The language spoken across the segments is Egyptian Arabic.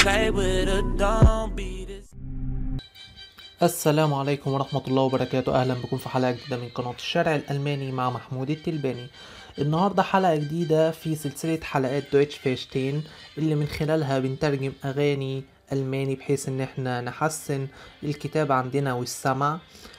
play with her, don't beat it. السلام عليكم ورحمة الله وبركاته أهلا بكم في حلقة جديدة من قناة الشارع الألماني مع محمود التلباني النهاردة حلقة جديدة في سلسلة حلقات دويتش فيشتين اللي من خلالها بنترجم أغاني ألماني بحيث إن احنا نحسن الكتابة عندنا والسمع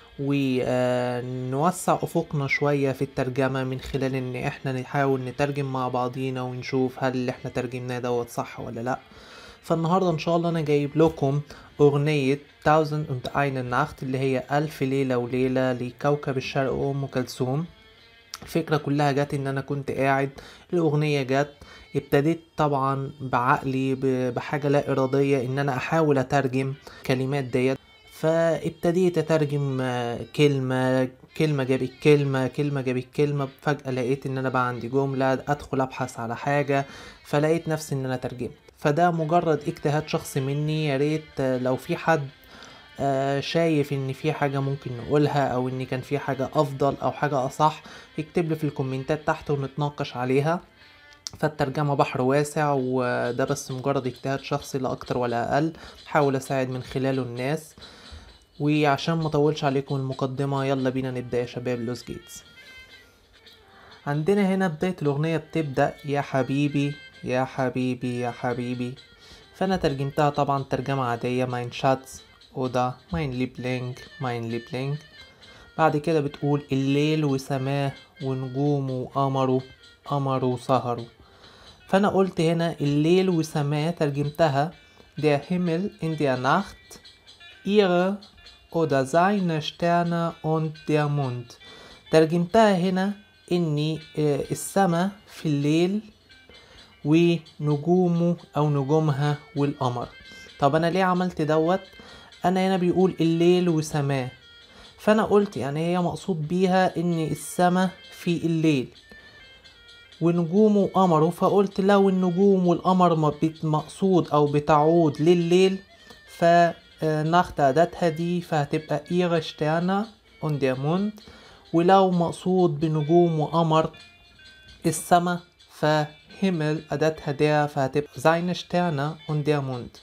ونوسع أفقنا شوية في الترجمة من خلال إن احنا نحاول نترجم مع بعضينا ونشوف هل اللي احنا ترجمناه دوت صح ولا لأ فالنهاردة إن شاء الله أنا جايب لكم أغنية Thousand und eine Nacht اللي هي ألف ليلة وليلة لكوكب الشرق أم كلثوم الفكرة كلها جت إن أنا كنت قاعد الأغنية جت ابتديت طبعا بعقلي ب- بحاجة لا إرادية إن أنا أحاول أترجم كلمات ديت فابتديت أترجم آه، كلمة كلمة جابت كلمة كلمة جابت كلمة فجأة لقيت إن أنا بقى عندي جملة أدخل أبحث على حاجة فلقيت نفسي إن أنا ترجمت فده مجرد اجتهاد شخصي مني يا ريت آه، لو في حد آه، شايف ان في حاجة ممكن نقولها او ان كان في حاجة افضل او حاجة اصح اكتب لي في الكومنتات تحت ونتناقش عليها فالترجمة بحر واسع وده بس مجرد اجتهاد شخصي لا اكتر ولا اقل حاول اساعد من خلاله الناس وعشان ما اطولش عليكم المقدمة يلا بينا نبدأ يا شباب لوس جيتس عندنا هنا بداية الأغنية بتبدأ يا حبيبي يا حبيبي يا حبيبي فأنا ترجمتها طبعا ترجمة عادية ماين شاتس أودا ماين ليبلينج ماين ليبلينج بعد كده بتقول الليل وسماه ونجومه وقمره قمره وسهره فأنا قلت هنا الليل وسماه ترجمتها der Himmel in der Nacht ihre oder seine Sterne und der Mond ترجمتها هنا إني آه، السما في الليل ونجومه أو نجومها والقمر طب أنا ليه عملت دوت أنا هنا بيقول الليل وسماه فأنا قلت يعني هي مقصود بيها إن السما في الليل ونجومه وقمره فقلت لو النجوم والقمر ما بت- مقصود أو بتعود لليل فناخد أداتها دي فهتبقى إيرا شتانا und der Mond ولو مقصود بنجوم وقمر السما فهمل أداتها der فهتبقى seine Sterne und der Mond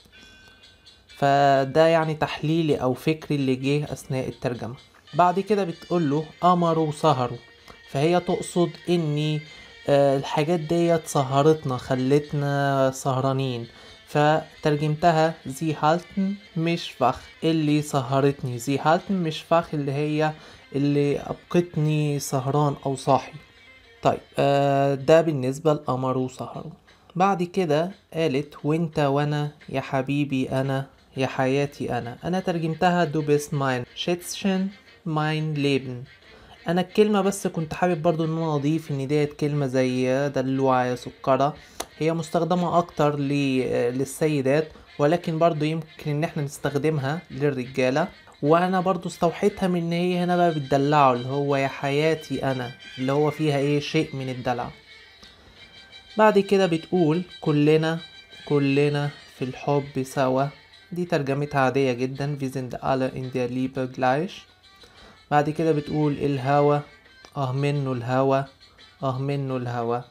فده يعني تحليلي أو فكري اللي جه أثناء الترجمة بعد كده بتقوله قمروا وسهروا فهي تقصد إني آه، الحاجات ديت سهرتنا خلتنا سهرانين فترجمتها زي هالتن مش فخ اللي سهرتني زي هالتن مش فخ اللي هي اللي أبقتني سهران أو صاحي طيب آه ده بالنسبة لقمر وسهروا بعد كده قالت وانت وانا يا حبيبي انا يا حياتي انا انا ترجمتها دو بيست ماين شيتشن ماين ليبن انا الكلمة بس كنت حابب برضو ان انا اضيف ان ديت كلمة زي دلوعة يا سكرة هي مستخدمة اكتر ل- للسيدات ولكن برضو يمكن ان احنا نستخدمها للرجالة وانا برضو استوحيتها من ان هي هنا بقى بتدلعه اللي هو يا حياتي انا اللي هو فيها ايه شيء من الدلع بعد كده بتقول كلنا كلنا في الحب سوا دي ترجمتها عادية جدا wir sind alle in der Liebe gleich بعد كده بتقول الهوى اه منه الهوى اه منه الهوى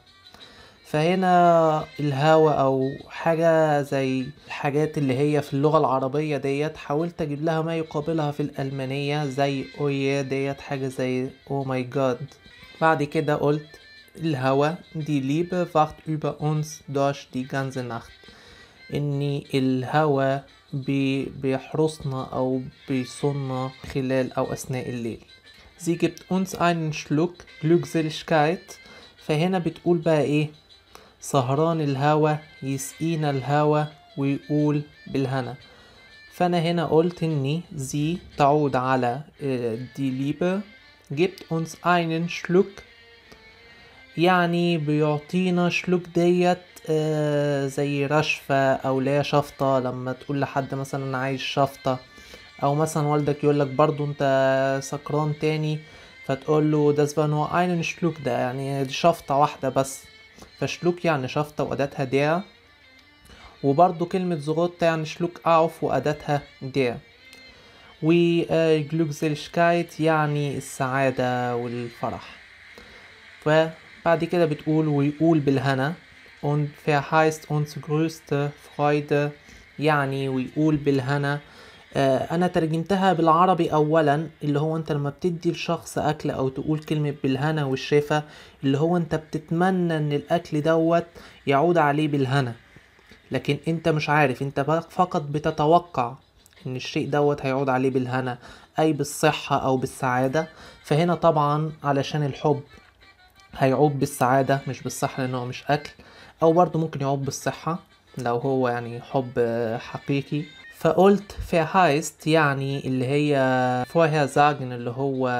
فهنا الهوى او حاجة زي الحاجات اللي هي في اللغة العربية ديت حاولت اجيب لها ما يقابلها في الألمانية زي اويه ديت حاجة زي او ماي جاد بعد كده قلت الهوى die Liebe wacht über uns durch die ganze Nacht ان الهوى بي- بيحرسنا او بيصوننا خلال او اثناء الليل sie gibt uns einen Schluck Glückseligkeit فهنا بتقول بقى ايه سهران الهوى يسقينا الهوى ويقول بالهنا فانا هنا قلت اني sie تعود على آه، die Liebe gibt uns einen Schluck يعني بيعطينا شلوك ديت آه زي رشفة أو لا شفطة لما تقول لحد مثلا أنا عايز شفطة أو مثلا والدك يقولك برضو أنت سكران تاني فتقول له das war nur einen Schluck ده يعني دي شفطة واحدة بس فشلوك يعني شفطة وأداتها der وبرضو كلمة زغوطة يعني شلوك أعف وأداتها der وجلوكزيلشكايت يعني السعادة والفرح فبعد كده بتقول ويقول بالهنا und verheißt uns größte Freude يعني ويقول بالهنا آه، انا ترجمتها بالعربي اولا اللي هو انت لما بتدي لشخص اكل او تقول كلمة بالهنا والشفا اللي هو انت بتتمنى ان الاكل دوت يعود عليه بالهنا لكن انت مش عارف انت بق- فقط بتتوقع ان الشيء دوت هيعود عليه بالهنا اي بالصحة او بالسعادة فهنا طبعا علشان الحب هيعود بالسعادة مش بالصحة لأنه مش أكل أو برضه ممكن يعود بالصحة لو هو يعني حب آه، حقيقي فقلت فهايست يعني اللي هي vorhersagen اللي هو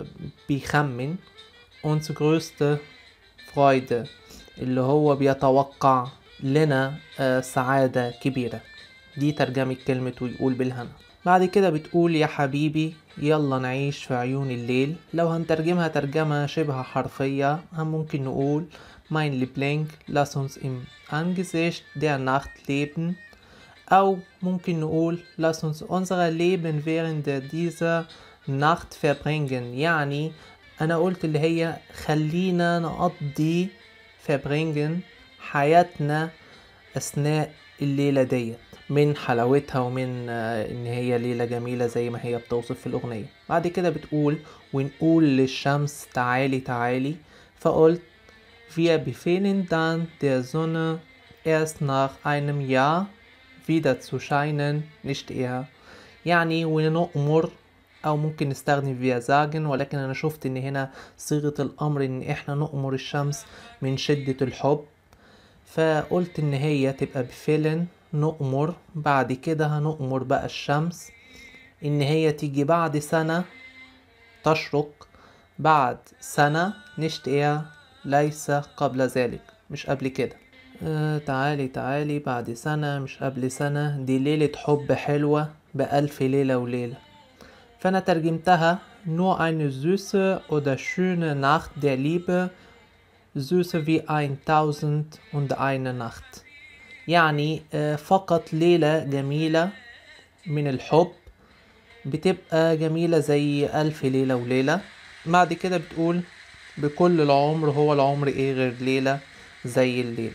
بيخمن uns größte Freude اللي هو بيتوقع لنا آه، سعادة كبيرة دي ترجمة كلمة ويقول بالهنا بعد كده بتقول يا حبيبي يلا نعيش في عيون الليل لو هنترجمها ترجمة شبه حرفية هم ممكن نقول mein Liebling lass uns im Angesicht der Nacht leben أو ممكن نقول lass uns unser Leben während dieser Nacht verbringen يعني أنا قلت اللي هي خلينا نقضي verbringen حياتنا أثناء الليلة ديت من حلاوتها ومن آه، إن هي ليلة جميلة زي ما هي بتوصف في الأغنية بعد كده بتقول ونقول للشمس تعالي تعالي فقلت Wir befehlen dann der Sonne erst nach einem Jahr wieder zu scheinen, nicht eher. يعني ونؤمر أو ممكن نستخدم wir sagen ولكن أنا شفت إن هنا صيغة الأمر إن إحنا نؤمر الشمس من شدة الحب فقلت إن هي تبقى بفعل نؤمر بعد كده هنؤمر بقى الشمس إن هي تيجي بعد سنة تشرق بعد سنة nicht eher ليس قبل ذلك مش قبل كده آه تعالي تعالي بعد سنة مش قبل سنة دي ليلة حب حلوة بألف ليلة وليلة فأنا ترجمتها nur eine süße oder schöne Nacht der Liebe süße wie ein Tausend und eine Nacht يعني آه فقط ليلة جميلة من الحب بتبقى جميلة زي ألف ليلة وليلة بعد كده بتقول بكل العمر هو العمر ايه غير ليلة زي الليلة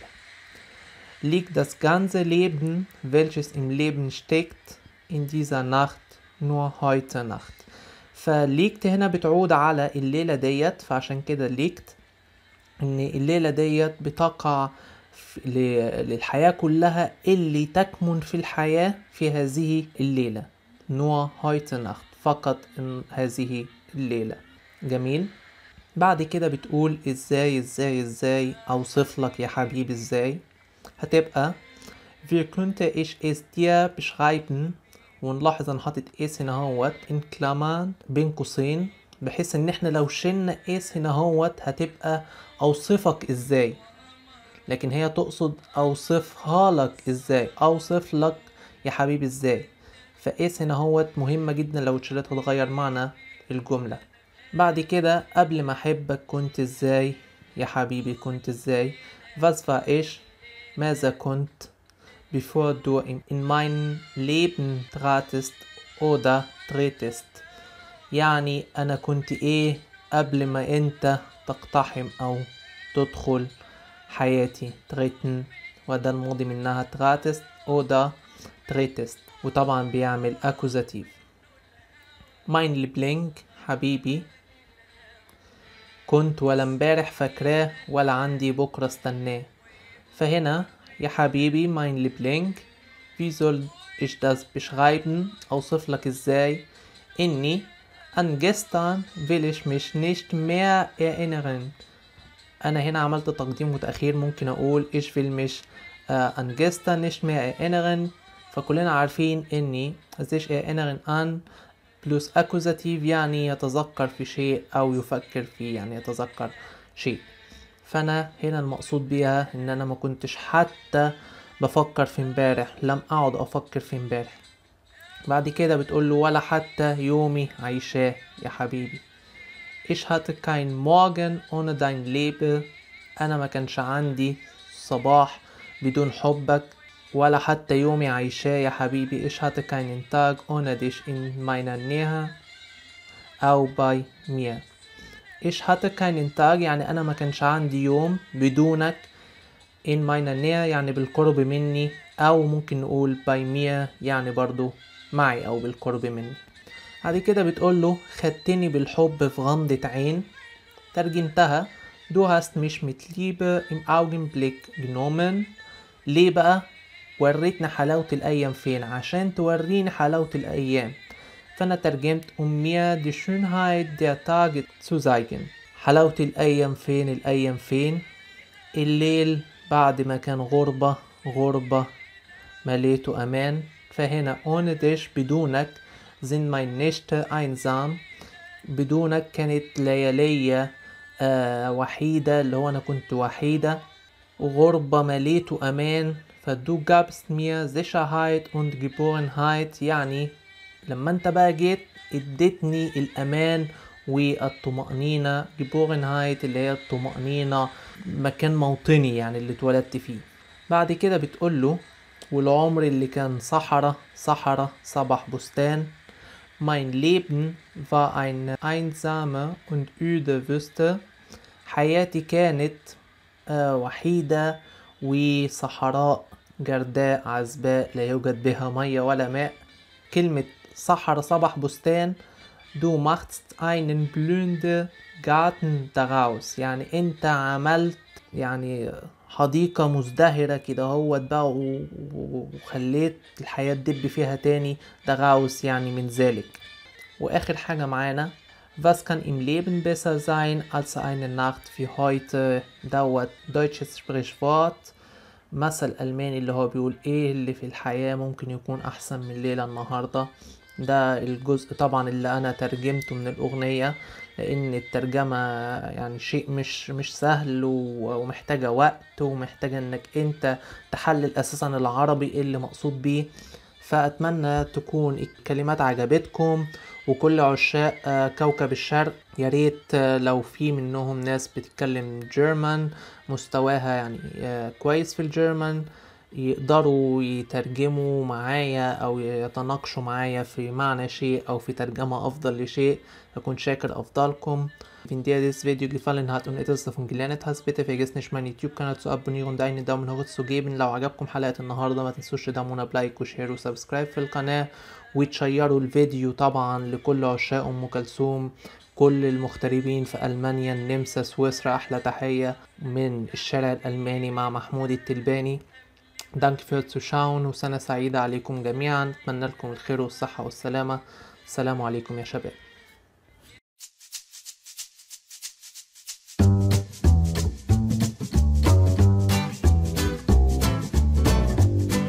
liegt das ganze Leben, welches im Leben steckt, in dieser Nacht nur heute Nacht فليكت هنا بتعود على الليلة ديت فعشان كده ليكت ان الليلة ديت بتقع في- ل- للحياة كلها اللي تكمن في الحياة في هذه الليلة nur heute Nacht فقط إن هذه الليلة جميل بعد كده بتقول ازاي ازاي ازاي اوصف لك يا حبيبي ازاي هتبقى wie könnte ich es dir beschreiben ونلاحظ انا حاطط اس هنا اهوت ان كلامان بين قوسين بحيث ان احنا لو شلنا اس هنا اهوت هتبقى اوصفك ازاي لكن هي تقصد اوصفها لك ازاي اوصف لك يا حبيبي ازاي فاس هنا اهوت مهمة جدا لو اتشالت هتغير معنى الجملة بعد كده قبل ما احبك كنت ازاي يا حبيبي كنت ازاي was war ich ماذا كنت bevor du in, in mein Leben tratest oder tretest يعني انا كنت ايه قبل ما انت تقتحم او تدخل حياتي treten وده الماضي منها tratest oder tretest وطبعا بيعمل accusative mein Liebling حبيبي كنت ولا امبارح فاكراه ولا عندي بكرة استناه فهنا يا حبيبي mein Liebling wie soll ich das beschreiben أوصف لك ازاي إني an gestern will ich mich nicht mehr erinnern أنا هنا عملت تقديم وتأخير ممكن أقول ich will mich äh, an gestern nicht mehr erinnern فكلنا عارفين إني sich erinnern an بلس accusative يعني يتذكر في شيء أو يفكر فيه يعني يتذكر شيء فأنا هنا المقصود بيها إن أنا ما كنتش حتى بفكر في امبارح لم أقعد أفكر في امبارح بعد كده بتقول له ولا حتى يومي عايشاه يا حبيبي Ich hatte kein Morgen ohne dein Leben أنا ما كانش عندي صباح بدون حبك ولا حتى يومي عايشاه يا حبيبي Ich hatte keinen Tag ohne dich in meiner Nähe أو bei mir Ich hatte keinen Tag يعني أنا ما كانش عندي يوم بدونك in meiner Nähe يعني بالقرب مني أو ممكن نقول باي ميا يعني برضو معي أو بالقرب مني بعد كده بتقوله خدتني بالحب في غمضة عين ترجمتها Du hast mich mit Liebe im Augenblick genommen ليه بقى؟ وريتنا حلاوة الأيام فين عشان توريني حلاوة الأيام فأنا ترجمت um mir die Schönheit der Tage zu zeigen حلاوة الأيام فين الأيام فين الليل بعد ما كان غربة غربة مليته أمان فهنا ohne dich بدونك sind mein Nächte einsam بدونك كانت ليالية آه وحيدة اللي هو أنا كنت وحيدة غربة مليته أمان فدو gabst mir Sicherheit und Geborgenheit يعني لما انت بقى جيت اديتني الأمان والطمأنينة Geborgenheit اللي هي الطمأنينة مكان موطني يعني اللي اتولدت فيه بعد كده بتقوله والعمر اللي كان صحراء صحراء صباح بستان Mein Leben war eine einsame und öde Wüste. حياتي كانت آه، وحيدة وصحراء جرداء عزباء لا يوجد بها مية ولا ماء كلمة صحراء صباح بستان Du machst einen blühenden Garten daraus يعني انت عملت يعني حديقة مزدهرة كده هوت بقى و- و- وخليت الحياة تدب فيها تاني daraus يعني من ذلك وآخر حاجة معانا Was kann im Leben besser sein als eine Nacht wie heute دوت deutsches Sprichwort مثل ألماني اللي هو بيقول ايه اللي في الحياة ممكن يكون أحسن من ليلة النهاردة ده الجزء طبعا اللي أنا ترجمته من الأغنية لأن الترجمة يعني شيء مش مش سهل و- ومحتاجة وقت ومحتاجة إنك أنت تحلل أساسا العربي إيه اللي مقصود بيه فأتمنى تكون الكلمات عجبتكم وكل عشاق آه، كوكب الشرق يا ريت آه، لو في منهم ناس بتتكلم جيرمان مستواها يعني آه، كويس في الجيرمان يقدروا يترجموا معايا او يتناقشوا معايا في معنى شيء او في ترجمة افضل لشيء اكون شاكر افضلكم Wenn dir dieses Video gefallen hat und etwas davon gelernt hast, bitte vergiss nicht meinen YouTube-Kanal zu abonnieren und einen Daumen hoch zu geben. لو عجبكم حلقة النهاردة ما تنسوش تدعمونا بلايك وشير وسبسكرايب في القناة وتشيروا الفيديو طبعا لكل عشاق أم كلثوم كل المغتربين في ألمانيا النمسا سويسرا أحلى تحية من الشارع الألماني مع محمود التلباني Danke fürs Zuschauen وسنة سعيدة عليكم جميعا أتمنى لكم الخير والصحة والسلامة السلام عليكم يا شباب